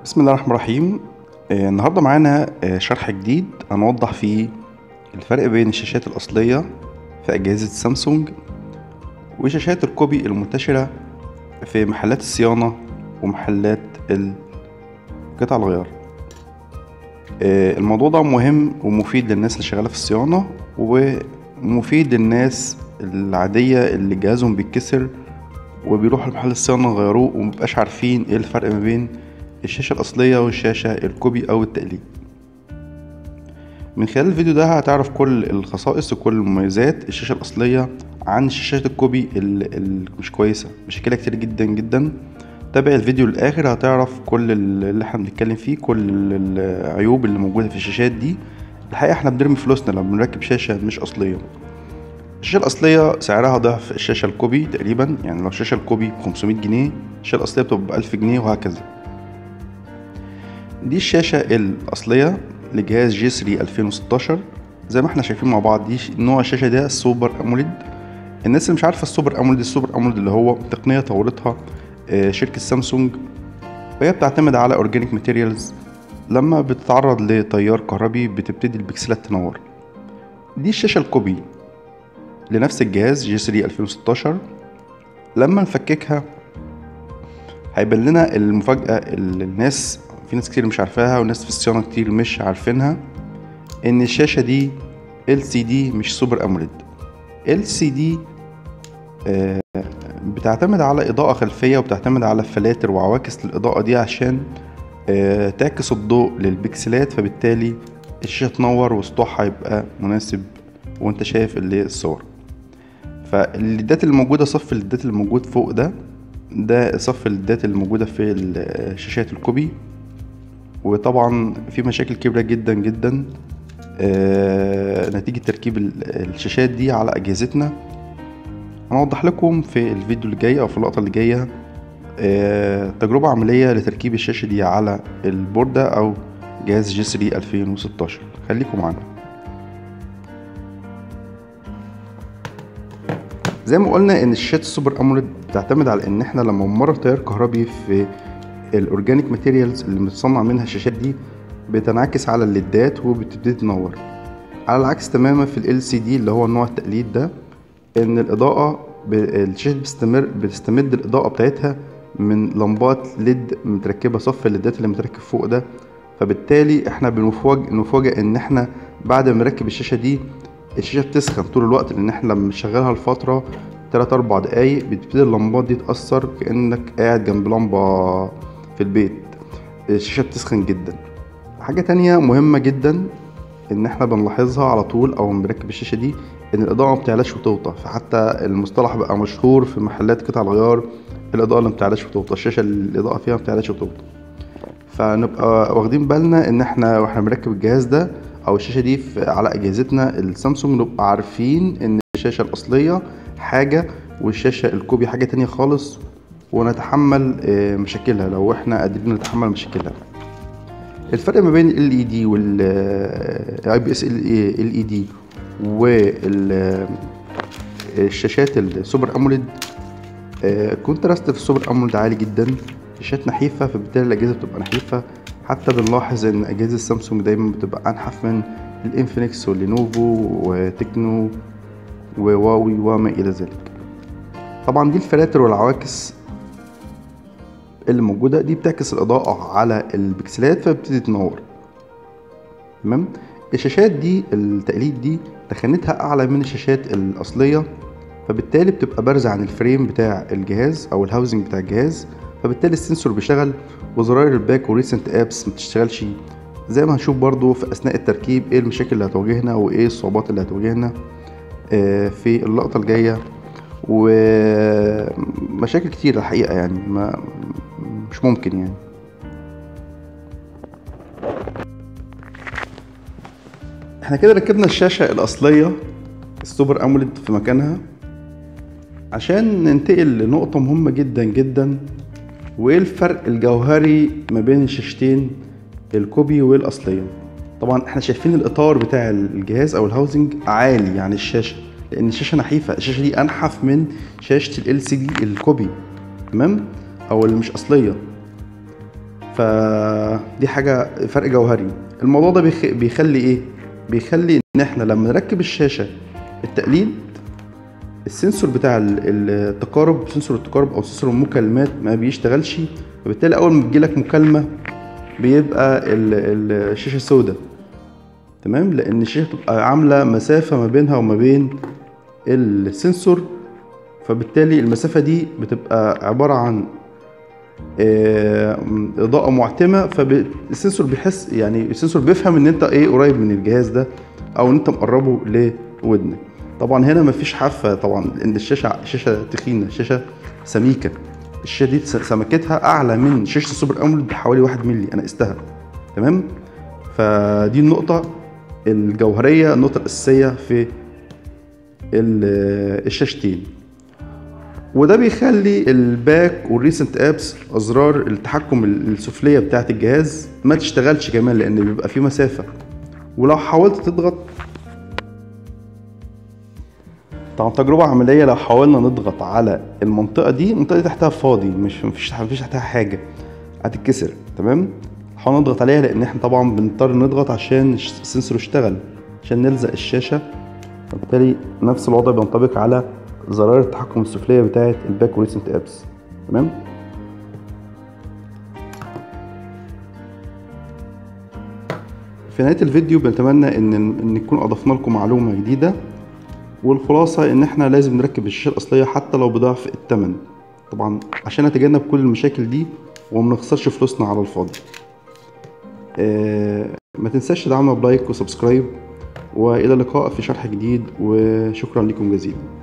بسم الله الرحمن الرحيم آه، النهارده معانا آه، شرح جديد هنوضح فيه الفرق بين الشاشات الأصلية في أجهزة سامسونج وشاشات الكوبي المنتشرة في محلات الصيانة ومحلات ال- قطع الغيار آه، الموضوع ده مهم ومفيد للناس اللي شغالة في الصيانة ومفيد للناس العادية اللي جهازهم بيتكسر وبيروحوا لمحل الصيانة يغيروه ومبقاش عارفين ايه الفرق ما بين الشاشة الأصلية والشاشة الكوبي أو التقليد من خلال الفيديو ده هتعرف كل الخصائص وكل المميزات الشاشة الأصلية عن الشاشات الكوبي اللي مش كويسة مشكلة كتير جدا جدا تابع الفيديو للآخر هتعرف كل اللي احنا بنتكلم فيه كل العيوب اللي موجودة في الشاشات دي الحقيقة احنا بنرمي فلوسنا لما بنركب شاشة مش أصلية الشاشة الأصلية سعرها ضعف الشاشة الكوبي تقريبا يعني لو الشاشة الكوبي ب 500 جنيه الشاشة الأصلية بتبقى ب 1000 جنيه وهكذا دي الشاشة الأصلية لجهاز جي 3 2016 زي ما احنا شايفين مع بعض دي نوع الشاشة ده السوبر أموليد الناس اللي مش عارفة السوبر أموليد السوبر أموليد اللي هو تقنية طورتها آه، شركة سامسونج وهي بتعتمد على أورجانيك ماتيريالز لما بتتعرض لتيار كهربي بتبتدي البكسلات تنور دي الشاشة الكوبي لنفس الجهاز جي 3 2016 لما نفككها هيبان لنا المفاجأة اللي الناس في ناس كتير مش عارفاها وناس في الصيانة كتير مش عارفينها إن الشاشة دي LCD مش سوبر أموليد LCD آه، بتعتمد على إضاءة خلفية وبتعتمد على فلاتر وعواكس للإضاءة دي عشان آه، تعكس الضوء للبكسلات فبالتالي الشاشة تنور وسطوعها يبقى مناسب وانت شايف اللي هي الصور فالليدات اللي موجودة صف الليدات اللي موجود فوق ده ده صف الليدات اللي موجودة في الشاشات الكوبي وطبعا في مشاكل كبيرة جدا جدا آه، نتيجة تركيب ال- الشاشات دي على أجهزتنا هنوضح لكم في الفيديو اللي جاي أو في اللقطة اللي جاية آه، تجربة عملية لتركيب الشاشة دي على البوردة أو جهاز جي 3 2016 خليكم معانا زي ما قلنا ان الشاشات السوبر اموليد بتعتمد على ان احنا لما نمرر تيار كهربي في الاورجانيك ماتيريالز اللي متصنع منها الشاشات دي بتنعكس على الليدات وبتبتدي تنور على العكس تماما في ال LCD اللي هو النوع التقليد ده ان الاضاءة ب- الشاشة بتستمر بتستمد الاضاءة بتاعتها من لمبات ليد متركبة صف الليدات اللي متركب فوق ده فبالتالي احنا بنفوج نفوجئ ان احنا بعد ما نركب الشاشة دي الشاشة بتسخن طول الوقت لان احنا لما بنشغلها لفترة تلات اربع دقايق بتبتدي اللمبات دي تأثر كأنك قاعد جنب لمبة في البيت الشاشة بتسخن جدا حاجة تانية مهمة جدا ان احنا بنلاحظها على طول او لما بنركب الشاشة دي ان الاضاءة ما بتعلاش وتوطى فحتى المصطلح بقى مشهور في محلات قطع الغيار الاضاءة اللي ما بتعلاش وتوطى الشاشة اللي الاضاءة فيها ما بتعلاش وتوطى فنبقى واخدين بالنا ان احنا واحنا بنركب الجهاز ده او الشاشه دي في على اجهزتنا السامسونج نبقى عارفين ان الشاشه الاصليه حاجه والشاشه الكوبي حاجه تانية خالص ونتحمل آه، مشاكلها لو احنا قادرين نتحمل مشاكلها الفرق ما بين ال اي دي وال اي بي اس ال اي دي والشاشات السوبر اموليد كونتراست في السوبر اموليد عالي جدا شاشات نحيفة فبالتالي الأجهزة بتبقى نحيفة حتى بنلاحظ إن أجهزة سامسونج دايما بتبقى أنحف من الإنفينكس واللينوفو وتكنو وواوي وما إلى ذلك طبعا دي الفلاتر والعواكس اللي موجودة دي بتعكس الإضاءة على البكسلات فبتبتدي تنور تمام الشاشات دي التقليد دي تخانتها أعلى من الشاشات الأصلية فبالتالي بتبقى بارزة عن الفريم بتاع الجهاز أو الهاوزنج بتاع الجهاز فبالتالي السنسور بيشتغل وزراير الباك وريسنت ابس ما بتشتغلش زي ما هنشوف برضو في اثناء التركيب ايه المشاكل اللي هتواجهنا وايه الصعوبات اللي هتواجهنا آه، في اللقطة الجاية ومشاكل كتير الحقيقة يعني ما مش ممكن يعني احنا كده ركبنا الشاشة الأصلية السوبر أموليد في مكانها عشان ننتقل لنقطة مهمة جدا جدا وايه الفرق الجوهري ما بين الشاشتين الكوبي والاصليه طبعا احنا شايفين الاطار بتاع الجهاز او الهاوزنج عالي عن الشاشه لان الشاشه نحيفه الشاشه دي انحف من شاشه ال سي دي الكوبي تمام او اللي مش اصليه فدي حاجة فرق جوهري الموضوع ده بيخ... بيخلي ايه بيخلي ان احنا لما نركب الشاشة التقليد السنسور بتاع ال- التقارب سنسور التقارب او سنسور المكالمات ما بيشتغلش فبالتالي اول ما بتجيلك مكالمة بيبقى ال- ال- الشاشة سوداء تمام لان الشاشة بتبقى عاملة مسافة ما بينها وما بين السنسور فبالتالي المسافة دي بتبقى عبارة عن آه، إضاءة معتمة فالسنسور بيحس يعني السنسور بيفهم إن أنت إيه قريب من الجهاز ده أو إن أنت مقربه لودنك طبعا هنا مفيش حافة طبعا لأن الشاشة شاشة تخينة شاشة سميكة الشاشة دي س- سمكتها أعلى من شاشة السوبر أموليد بحوالي واحد مللي أنا قستها تمام فدي النقطة الجوهرية النقطة الأساسية في ال- الشاشتين وده بيخلي الباك والريسنت ابس ازرار التحكم السفليه بتاعه الجهاز ما تشتغلش كمان لان بيبقى في مسافه ولو حاولت تضغط طبعا تجربة عملية لو حاولنا نضغط على المنطقة دي المنطقة دي تحتها فاضي مش مفيش مفيش تحتها حاجة هتتكسر تمام حاولنا نضغط عليها لأن احنا طبعا بنضطر نضغط عشان السنسور يشتغل عشان نلزق الشاشة فبالتالي نفس الوضع بينطبق على زرار التحكم السفلية بتاعة الباك وريسنت ابس تمام في نهاية الفيديو بنتمنى ان ان نكون اضفنا لكم معلومة جديدة والخلاصة ان احنا لازم نركب الشاشة الاصلية حتى لو بضعف الثمن طبعا عشان نتجنب كل المشاكل دي وما نخسرش فلوسنا على الفاضي آه ما تنساش تدعمنا بلايك وسبسكرايب والى اللقاء في شرح جديد وشكرا لكم جزيلا